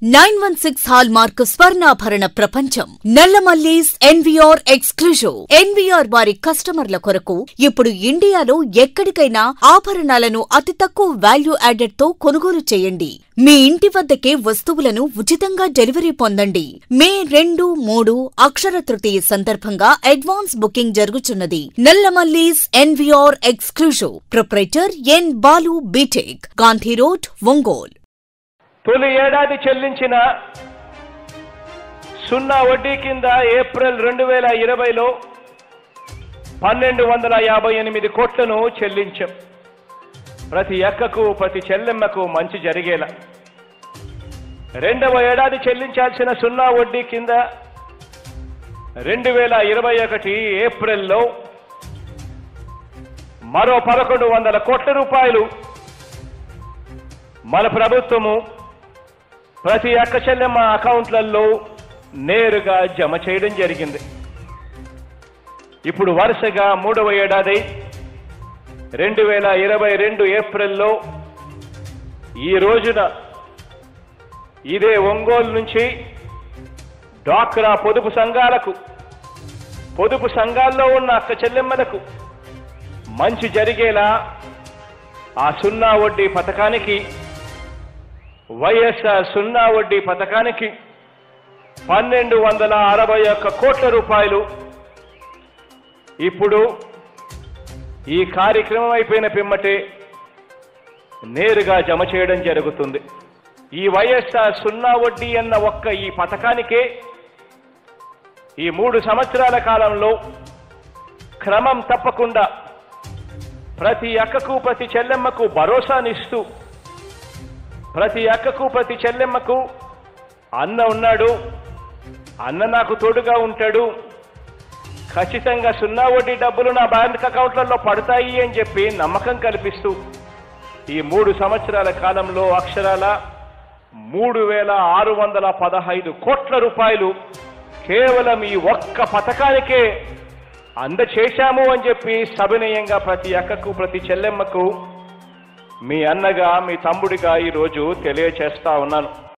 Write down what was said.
nine one six hallmark స్వర్ణాభరణ ప్రపంచం Nallamallis NVR exclusive NVR వారి కస్టమర్ల కొరకు ఇప్పుడు ఇండియాలో ఎక్కడికైనా ఆభరణాలను అతి తక్కువ వాల్యూ యాడెడ్ తో కొనుగోలు చేయండి మీ ఇంటి వద్దకే వస్తువులను ఉచితంగా డెలివరీ పొందండి మే రెండు మూడు అక్షర తృతీయ సందర్భంగా అడ్వాన్స్ బుకింగ్ జరుగుతున్నది Nallamallis NVR exclusive proprietor N Balu BTech Gandhi road Ongole తొలి ఏడాది చెల్లించిన సున్నా వడ్డీ కింద ఏప్రిల్ రెండు వేల ఇరవైలో పన్నెండు వందల యాభై ఎనిమిది కోట్లను చెల్లించాం ప్రతి ఎక్కకు ప్రతి చెల్లెమ్మకు మంచి జరిగేలా రెండవ ఏడాది చెల్లించాల్సిన సున్నా వడ్డీ కింద రెండు వేల ఇరవై ఒకటి ఏప్రిల్లో మరో పదకొండు వందల కోట్ల రూపాయలు మన ప్రభుత్వము ప్రతి అక్క చెల్లెమ్మ అకౌంట్లలో నేరుగా జమ చేయడం జరిగింది ఇప్పుడు వరుసగా మూడవ ఏడాది రెండు వేల ఇరవై రెండు ఏప్రిల్లో ఈ రోజున ఇదే ఒంగోలు నుంచి డ్వాక్రా పొదుపు సంఘాలకు పొదుపు సంఘాల్లో ఉన్న అక్క చెల్లెమ్మలకు మంచి జరిగేలా ఆ సున్నా వడ్డీ పథకానికి వైఎస్ఆర్ సున్నా వడ్డీ పథకానికి పన్నెండు వందల అరవై ఒక్క కోట్ల రూపాయలు ఇప్పుడు ఈ కార్యక్రమం అయిపోయిన పిమ్మటే నేరుగా జమ చేయడం జరుగుతుంది ఈ వైఎస్ఆర్ సున్నా వడ్డీ అన్న ఒక్క ఈ పథకానికే ఈ మూడు సంవత్సరాల కాలంలో క్రమం తప్పకుండా ప్రతి అక్కకు ప్రతి చెల్లెమ్మకు భరోసానిస్తూ ప్రతి అక్కకు ప్రతి చెల్లెమ్మకు అన్న ఉన్నాడు అన్న నాకు తోడుగా ఉంటాడు ఖచ్చితంగా సున్నా వడ్డీ డబ్బులు నా బ్యాంక్ అకౌంట్లలో పడతాయి అని చెప్పి నమ్మకం కల్పిస్తూ ఈ మూడు సంవత్సరాల కాలంలో అక్షరాల మూడు వేల ఆరు వందల పదహైదు కోట్ల రూపాయలు కేవలం ఈ ఒక్క పథకానికే అందచేశాము అని చెప్పి సవినయంగా ప్రతి అక్కకు ప్రతి చెల్లెమ్మకు మీ అన్నగా మీ తమ్ముడిగా ఈరోజు తెలియచేస్తా ఉన్నాను